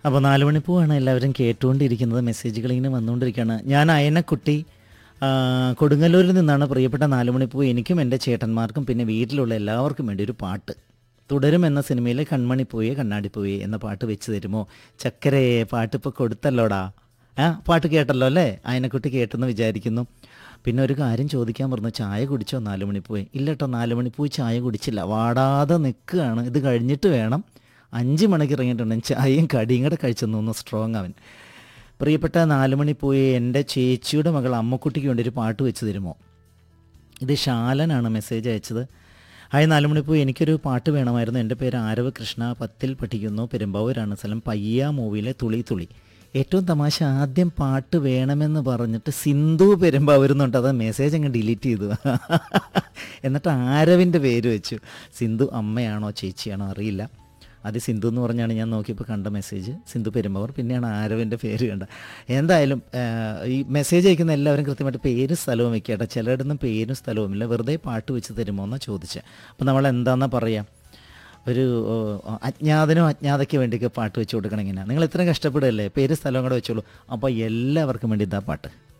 അപ്പോൾ നാല് മണിപ്പൂവാണ് എല്ലാവരും കേട്ടുകൊണ്ടിരിക്കുന്നത് മെസ്സേജുകൾ ഇങ്ങനെ വന്നുകൊണ്ടിരിക്കുകയാണ് ഞാൻ അയനക്കുട്ടി ആ, കൊടുങ്ങല്ലൂരിൽ നിന്നാണ് പ്രിയപ്പെട്ട നാല് മണിപ്പൂ എനിക്കും എൻ്റെ ചേട്ടന്മാർക്കും പിന്നെ വീട്ടിലുള്ള എല്ലാവർക്കും വേണ്ടി ഒരു പാട്ട് തുടരും എന്ന സിനിമയിലെ കൺമണിപ്പൂയെ കണ്ണാടിപ്പൂയെ എന്ന പാട്ട് വെച്ച് തരുമോ ചക്കരയെ പാട്ട് ഇപ്പോൾ കൊടുത്തല്ലോടാ ആ പാട്ട് കേട്ടല്ലോ അല്ലേ അയനക്കുട്ടി കേട്ടെന്ന് വിചാരിക്കുന്നു പിന്നെ ഒരു കാര്യം ചോദിക്കാൻ പറഞ്ഞു ചായ കുടിച്ചോ നാല് മണിപ്പൂയെ ഇല്ല കേട്ടോ നാല് മണിപ്പൂ ചായ കുടിച്ചില്ല വാടാതെ നിൽക്കുകയാണ് ഇത് കഴിഞ്ഞിട്ട് വേണം അഞ്ച് മണിക്ക് ഇറങ്ങിയിട്ടുണ്ട് ചായയും കടിയും കൂടെ കഴിച്ചെന്ന് തോന്നുന്നു സ്ട്രോങ് അവൻ പ്രിയപ്പെട്ട നാല് മണി പോയി എൻ്റെ ചേച്ചിയുടെ മകൾ അമ്മക്കുട്ടിക്ക് വേണ്ടി ഒരു പാട്ട് വെച്ച് തരുമോ ഇത് ശാലനാണ് മെസ്സേജ് അയച്ചത് ഹായ് നാല് മണി പോയി എനിക്കൊരു പാട്ട് വേണമായിരുന്നു എൻ്റെ പേര് ആരവ് കൃഷ്ണ പത്തിൽ പഠിക്കുന്നു പെരുമ്പാവൂരാണ് സ്ഥലം പയ്യ മൂവിയിലെ തുളി തുളി ഏറ്റവും തമാശ ആദ്യം പാട്ട് വേണമെന്ന് പറഞ്ഞിട്ട് സിന്ധു പെരുമ്പാവൂരുന്നുണ്ട് അത് മെസ്സേജ് അങ്ങ് ഡിലീറ്റ് ചെയ്തു എന്നിട്ട് ആരവിൻ്റെ പേര് വെച്ചു സിന്ധു അമ്മയാണോ ചേച്ചിയാണോ അറിയില്ല അത് സിന്ധു എന്ന് പറഞ്ഞാണ് ഞാൻ നോക്കിയപ്പോൾ കണ്ട മെസ്സേജ് സിന്ധു പെരുമ്പവർ പിന്നെയാണ് ആരവിൻ്റെ പേര് കണ്ട എന്തായാലും ആ, ഈ മെസ്സേജ് അയക്കുന്ന എല്ലാവരും കൃത്യമായിട്ട് പേരും സ്ഥലവും വെക്കട്ടെ ചിലയിടൊന്നും പേരും സ്ഥലവും ഇല്ല വെറുതെ പാട്ട് വെച്ച് തരുമോ എന്നാണ് ചോദിച്ചത് അപ്പോൾ നമ്മൾ എന്താണെന്നാ പറയുക ഒരു ഓ, അജ്ഞാതനോ അജ്ഞാതയ്ക്ക് വേണ്ടിയൊക്കെ പാട്ട് വെച്ച് കൊടുക്കണം ഇങ്ങനെ നിങ്ങൾ ഇത്രയും കഷ്ടപ്പെടുകയല്ലേ പേര് സ്ഥലവും കൂടെ വെച്ചോളൂ അപ്പോൾ എല്ലാവർക്കും വേണ്ടി ഇതാ പാട്ട്